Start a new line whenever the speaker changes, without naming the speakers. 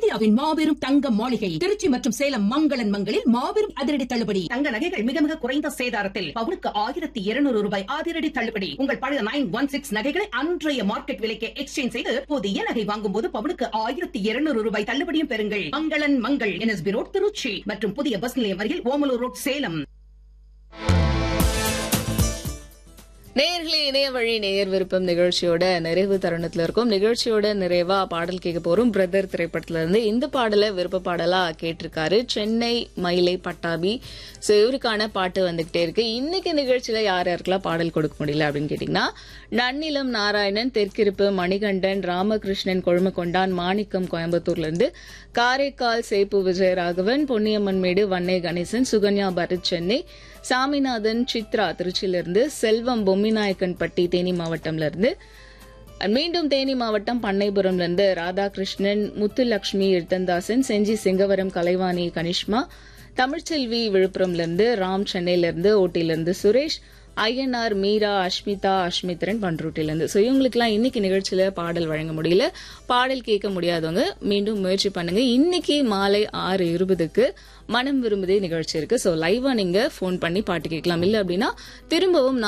இந்தியாவின் மாபெரும் தங்க மாளிகை திருச்சி மற்றும் சேலம் மங்களன் மங்களில் மாபெரும் அதிரடி தள்ளுபடி தங்க நகைகள் மிக மிக குறைந்த சேதாரத்தில் பவுனுக்கு ஆயிரத்தி இருநூறு ரூபாய் அதிரடி தள்ளுபடி உங்கள் பழைய நைன் ஒன் சிக்ஸ் நகைகளை அன்றைய மார்க்கெட் விலைக்கு எக்ஸ்சேஞ்ச் செய்து புதிய நகை வாங்கும் போது பவுனுக்கு ஆயிரத்தி இருநூறு ரூபாய் தள்ளுபடியும் பெறுங்கள் மங்களன் மங்கள் என்எஸ்பி ரோட் திருச்சி மற்றும் புதிய பஸ் நிலையம் அருகில் ஓமலூர் ரோட் சேலம்
நேயர்களே இணைய வழி நேயர் விருப்பம் நிகழ்ச்சியோட நிறைவு தருணத்துல இருக்கும் நிகழ்ச்சியோட நிறைவா பாடல் கேட்க போறோம் பிரதர் திரைப்படத்துல இருந்து இந்த பாடலை விருப்ப பாடலா கேட்டிருக்காரு சென்னை மயிலை பட்டாபி சோ இவருக்கான பாட்டு வந்துகிட்டே இருக்கு இன்னைக்கு நிகழ்ச்சியில யார் யாருக்கெல்லாம் பாடல் கொடுக்க முடியல அப்படின்னு கேட்டீங்கன்னா நன்னிலம் நாராயணன் தெற்கிருப்பு மணிகண்டன் ராமகிருஷ்ணன் கொழுமக்கொண்டான் மாணிக்கம் கோயம்புத்தூர்ல இருந்து காரைக்கால் சேப்பு விஜயராகவன் பொன்னியம்மன் மேடு வன்னை கணேசன் சுகன்யா பரத் சென்னை சாமிநாதன் சித்ரா திருச்சியிலிருந்து செல்வம் பொம்மிநாயக்கன்பட்டி தேனி மாவட்டம்ல இருந்து மீண்டும் தேனி மாவட்டம் பண்ணைபுரம்ல இருந்து ராதாகிருஷ்ணன் முத்துலட்சுமி எழுத்தந்தாசன் செஞ்சி சிங்கவரம் கலைவாணி கனிஷ்மா தமிழ்ச்செல்வி விழுப்புரம்ல இருந்து ராம் சென்னையில இருந்து ஓட்டில இருந்து சுரேஷ் ஐஎன்ஆர் மீரா அஷ்மிதா அஷ்மித்ரன் பண்ருட்டில இருந்து ஸோ இவங்களுக்குலாம் இன்னைக்கு நிகழ்ச்சியில பாடல் வழங்க முடியல பாடல் கேட்க முடியாதவங்க மீண்டும் முயற்சி பண்ணுங்க இன்னைக்கு மாலை ஆறு இருபதுக்கு மனம் விரும்புதே நிகழ்ச்சி இருக்கு ஸோ லைவா நீங்க ஃபோன் பண்ணி பாட்டு கேட்கலாம் இல்ல அப்படின்னா திரும்பவும்